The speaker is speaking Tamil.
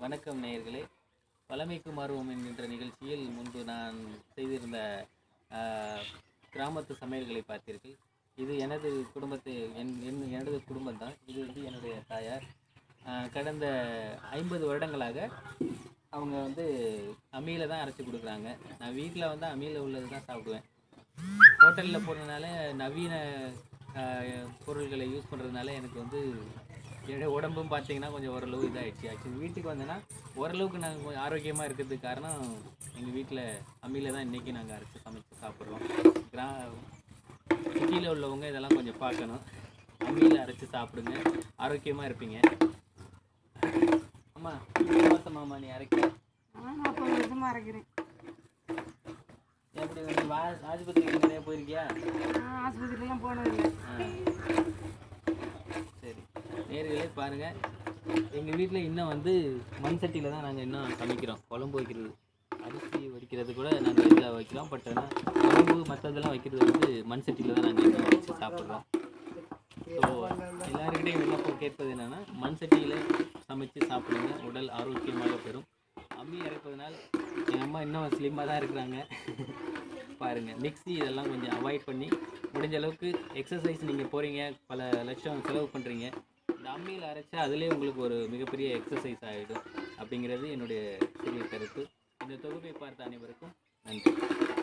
வணக்கம் நேயர்களே பழமைக்கு மாறுவோம் என்கின்ற நிகழ்ச்சியில் முன்பு நான் செய்திருந்த ஆஹ், கிராமத்து சமையல்களை பார்த்தீர்கள் இது எனது குடும்பத்து என் என் எனது குடும்பம் தான் இது வந்து என்னுடைய தாயார் ஆஹ், கடந்த ஐம்பது வருடங்களாக அவங்க வந்து அம்மியில் தான் அரைச்சி கொடுக்குறாங்க நான் வீட்டில் வந்து அம்மியில் உள்ளது தான் சாப்பிடுவேன் ஹோட்டலில் போனதுனால நவீன ஆஹ், பொருட்களை யூஸ் பண்ணுறதுனால எனக்கு வந்து என்னுடைய உடம்பும் பார்த்தீங்கன்னா கொஞ்சம் ஓரளவு இதாகிடுச்சு ஆக்சுவலி வீட்டுக்கு வந்தேன்னா ஓரளவுக்கு நாங்கள் கொஞ்சம் ஆரோக்கியமாக இருக்கிறதுக்கு காரணம் எங்கள் வீட்டில் அம்மியில் தான் இன்றைக்கி நாங்கள் அரைச்சி சமைச்சு சாப்பிட்றோம் கிரா சிட்டியில் உள்ளவங்க இதெல்லாம் கொஞ்சம் பார்க்கணும் அம்மியில் அரைச்சி சாப்பிடுங்க ஆரோக்கியமாக இருப்பீங்க அம்மா மாசமாம்மா நீ அரைக்க நான் நாற்பது வருஷமாக அரைக்கிறேன் எப்படி வந்து வா ஆஸ்பத்திரிக்கு நிறைய போயிருக்கியா நான் ஆஸ்பத்திரிலாம் போனதில்லை ஆ. சரி நேர்களே பாருங்க எங்கள் வீட்டில் இன்னும் வந்து மண் சட்டியில் தான் நாங்கள் இன்னும் சமைக்கிறோம் குழம்பு வைக்கிறது அரிசி வடிக்கிறது கூட நாங்கள் இதில் வைக்கிறோம் பட் ஆனால் குழம்பு மற்றதெல்லாம் வைக்கிறது வந்து மண் சட்டியில் தான் நாங்கள் இன்னும் வச்சு சாப்பிட்றோம் ஸோ எல்லாருக்கிட்டையும் விண்ணப்பம் கேட்பது என்னென்னா மண் சட்டியில் சமைச்சு சாப்பிடுங்க உடல் ஆரோக்கியமாக பெறும் அம்மி அரைப்பதனால் எங்கள் அம்மா இன்னும் ஸ்லிம்மாக தான் இருக்கிறாங்க பாருங்கள் மிக்ஸி இதெல்லாம் கொஞ்சம் அவாய்ட் பண்ணி முடிஞ்ச அளவுக்கு எக்ஸசைஸ் நீங்கள் போகிறீங்க பல லட்சம் செலவு பண்ணுறீங்க இந்த அம்மியில் அரைச்சா அதுலேயே உங்களுக்கு ஒரு மிகப்பெரிய எக்ஸசைஸ் ஆகிடும் அப்படிங்கிறது என்னுடைய சிறிய கருத்து இந்த தொகுப்பை பார்த்த அனைவருக்கும் நன்றி